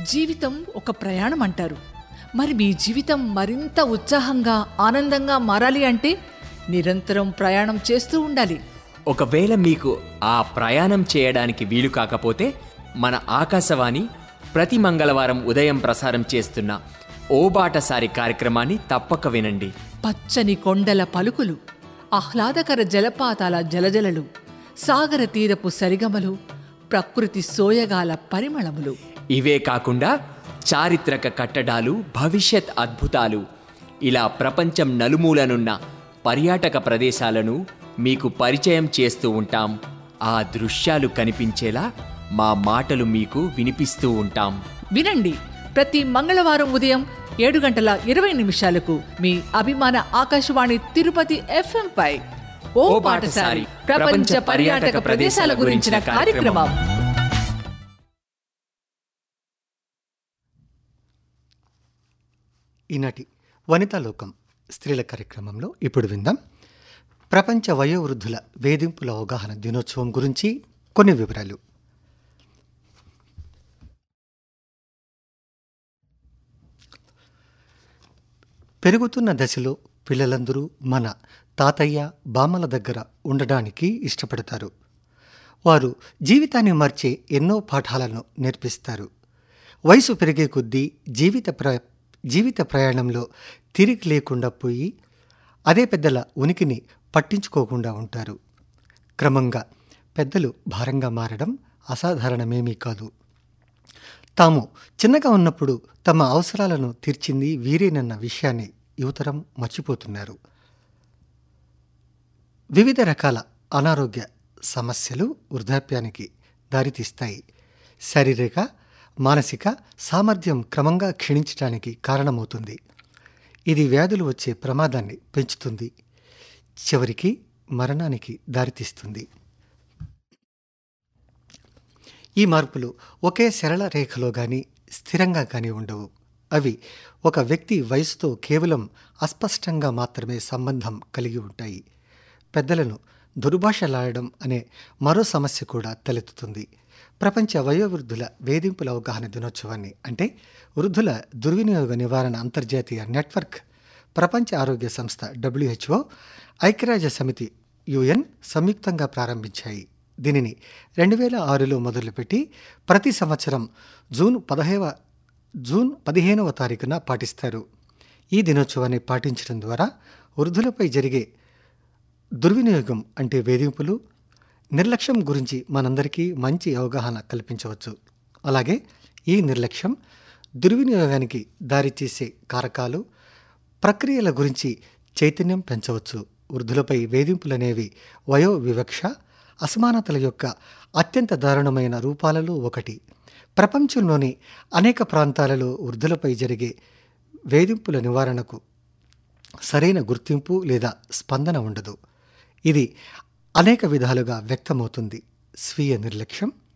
జీవితం ఒక ప్రయాణం అంటారు మరి మీ జీవితం మరింత ఉత్సాహంగా ఆనందంగా మారాలి అంటే నిరంతరం ప్రయాణం చేస్తూ ఉండాలి ఒకవేళ మీకు ఆ ప్రయాణం చేయడానికి వీలు కాకపోతే మన ఆకాశవాణి ప్రతి మంగళవారం ఉదయం ప్రసారం చేస్తున్న ఓ బాటసారి కార్యక్రమాన్ని తప్పక వినండి పచ్చని కొండల పలుకులు ఆహ్లాదకర జలపాతాల జలజలలు సాగర తీరపు సరిగమలు ప్రకృతి సోయగాల పరిమళములు ఇవే కాకుండా చారిత్రక కట్టడాలు భవిష్యత్ అద్భుతాలు ఇలా ప్రపంచం నలుమూలనున్న పర్యాటక ప్రదేశాలను మీకు పరిచయం చేస్తూ ఉంటాం ఆ దృశ్యాలు కనిపించేలా మా మాటలు మీకు వినిపిస్తూ ఉంటాం వినండి ప్రతి మంగళవారం ఉదయం ఏడు గంటల ఇరవై నిమిషాలకు మీ అభిమాన ఆకాశవాణి తిరుపతి ఎఫ్ఎం పై ఓ పాటసారి ప్రపంచ పర్యాటక ప్రదేశాల గురించిన కార్యక్రమం ఈనాటి వనితా లోకం స్త్రీల కార్యక్రమంలో ఇప్పుడు విందాం ప్రపంచ వయోవృద్ధుల వేధింపుల అవగాహన దినోత్సవం గురించి కొన్ని వివరాలు పెరుగుతున్న దశలో పిల్లలందరూ మన తాతయ్య బామ్మల దగ్గర ఉండడానికి ఇష్టపడతారు వారు జీవితాన్ని మార్చే ఎన్నో పాఠాలను నేర్పిస్తారు వయసు పెరిగే కొద్దీ జీవిత ప్ర జీవిత ప్రయాణంలో తిరిగి లేకుండా పోయి అదే పెద్దల ఉనికిని పట్టించుకోకుండా ఉంటారు క్రమంగా పెద్దలు భారంగా మారడం అసాధారణమేమీ కాదు తాము చిన్నగా ఉన్నప్పుడు తమ అవసరాలను తీర్చింది వీరేనన్న విషయాన్ని యువతరం మర్చిపోతున్నారు వివిధ రకాల అనారోగ్య సమస్యలు వృద్ధాప్యానికి దారితీస్తాయి శారీరక మానసిక సామర్థ్యం క్రమంగా క్షీణించడానికి కారణమవుతుంది ఇది వ్యాధులు వచ్చే ప్రమాదాన్ని పెంచుతుంది చివరికి మరణానికి దారితీస్తుంది ఈ మార్పులు ఒకే సరళ రేఖలో గాని స్థిరంగా కానీ ఉండవు అవి ఒక వ్యక్తి వయసుతో కేవలం అస్పష్టంగా మాత్రమే సంబంధం కలిగి ఉంటాయి పెద్దలను దుర్భాషలాడడం అనే మరో సమస్య కూడా తలెత్తుతుంది ప్రపంచ వయోవృద్ధుల వేధింపుల అవగాహన దినోత్సవాన్ని అంటే వృద్ధుల దుర్వినియోగ నివారణ అంతర్జాతీయ నెట్వర్క్ ప్రపంచ ఆరోగ్య సంస్థ డబ్ల్యూహెచ్ఓ ఐక్యరాజ్య సమితి యుఎన్ సంయుక్తంగా ప్రారంభించాయి దీనిని రెండు వేల ఆరులో మొదలుపెట్టి ప్రతి సంవత్సరం జూన్ పదహైవ జూన్ పదిహేనవ తారీఖున పాటిస్తారు ఈ దినోత్సవాన్ని పాటించడం ద్వారా వృద్ధులపై జరిగే దుర్వినియోగం అంటే వేధింపులు నిర్లక్ష్యం గురించి మనందరికీ మంచి అవగాహన కల్పించవచ్చు అలాగే ఈ నిర్లక్ష్యం దుర్వినియోగానికి దారితీసే కారకాలు ప్రక్రియల గురించి చైతన్యం పెంచవచ్చు వృద్ధులపై వేధింపులనేవి వయో వివక్ష అసమానతల యొక్క అత్యంత దారుణమైన రూపాలలో ఒకటి ప్రపంచంలోని అనేక ప్రాంతాలలో వృద్ధులపై జరిగే వేధింపుల నివారణకు సరైన గుర్తింపు లేదా స్పందన ఉండదు ఇది అనేక విధాలుగా వ్యక్తమవుతుంది స్వీయ నిర్లక్ష్యం